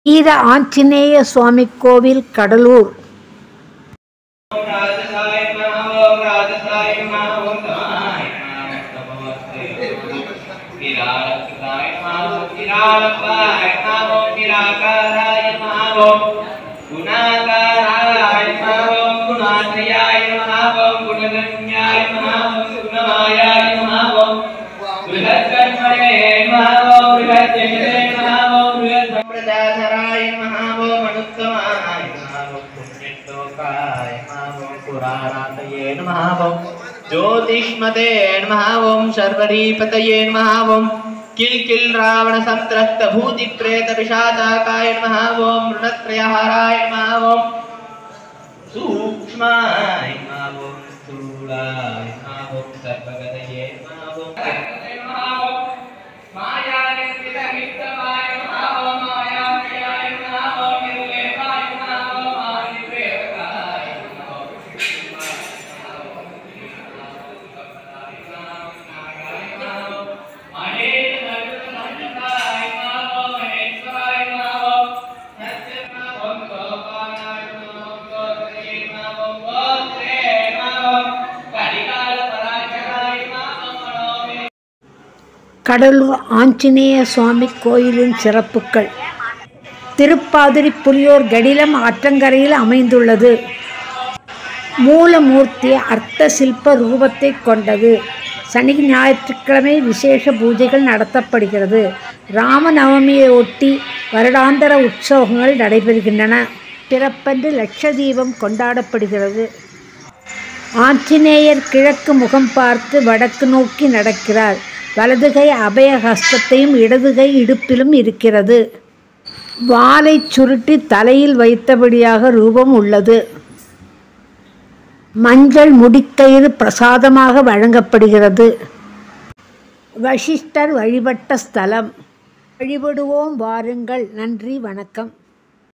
வீர ஆஞ்சநேய சுவாமி கோவில் கடலூர் ஓம் ராஜசாய நமः ஓம் ராஜசாய நமः ஓம் தமாய நமஸ்தே கிராலக்காய நமः ஓம் கிராலப்பாய நமः ஓம் கிராகாராய நமः ஓம் குணாகாராய நமः ஓம் குணாத்ரயாய நமः ஓம் குணகண்யாய நமः ஓம் குணமாயாய நமः ஓம் बृहत्कर्मणे नमः ओम बृहत्यङ्गे नमः ओम बृहत्सम्प्रदाधराय नमः ओम अनुत्तमाय नमः ओम पुण्यश्लोकाय नमः ओम पुराणातये नमः ओम ज्योतिष्मते नमः ओम सर्वरीपतये नमः ओम किल किल रावण संत्रस्त भूति प्रेत विषादाकाय नमः ओम मृणत्रयहाराय नमः ओम सूक्ष्माय नमः ओम स्थूलाय नमः ओम सर्वगतये नमः ओम கடலூர் ஆஞ்சநேய சுவாமி கோயிலின் சிறப்புகள் திருப்பாதிரி புலியூர் கடிலம் ஆற்றங்கரையில் அமைந்துள்ளது மூலமூர்த்தி அர்த்த சில்ப ரூபத்தை கொண்டது சனி ஞாயிற்றுக்கிழமை விசேஷ பூஜைகள் நடத்தப்படுகிறது ராமநவமியை ஒட்டி வருடாந்தர உற்சவங்கள் நடைபெறுகின்றன பிறப்பன்று லட்சதீபம் கொண்டாடப்படுகிறது ஆஞ்சநேயர் கிழக்கு முகம் பார்த்து வடக்கு நோக்கி நடக்கிறார் வலதுகை அபய ஹஸ்தத்தையும் இடதுகை இடுப்பிலும் இருக்கிறது வாலை சுருட்டி தலையில் வைத்தபடியாக ரூபம் உள்ளது மஞ்சள் முடிக்கயிறு பிரசாதமாக வழங்கப்படுகிறது வசிஷ்டர் வழிபட்ட ஸ்தலம் வழிபடுவோம் வாருங்கள் நன்றி வணக்கம்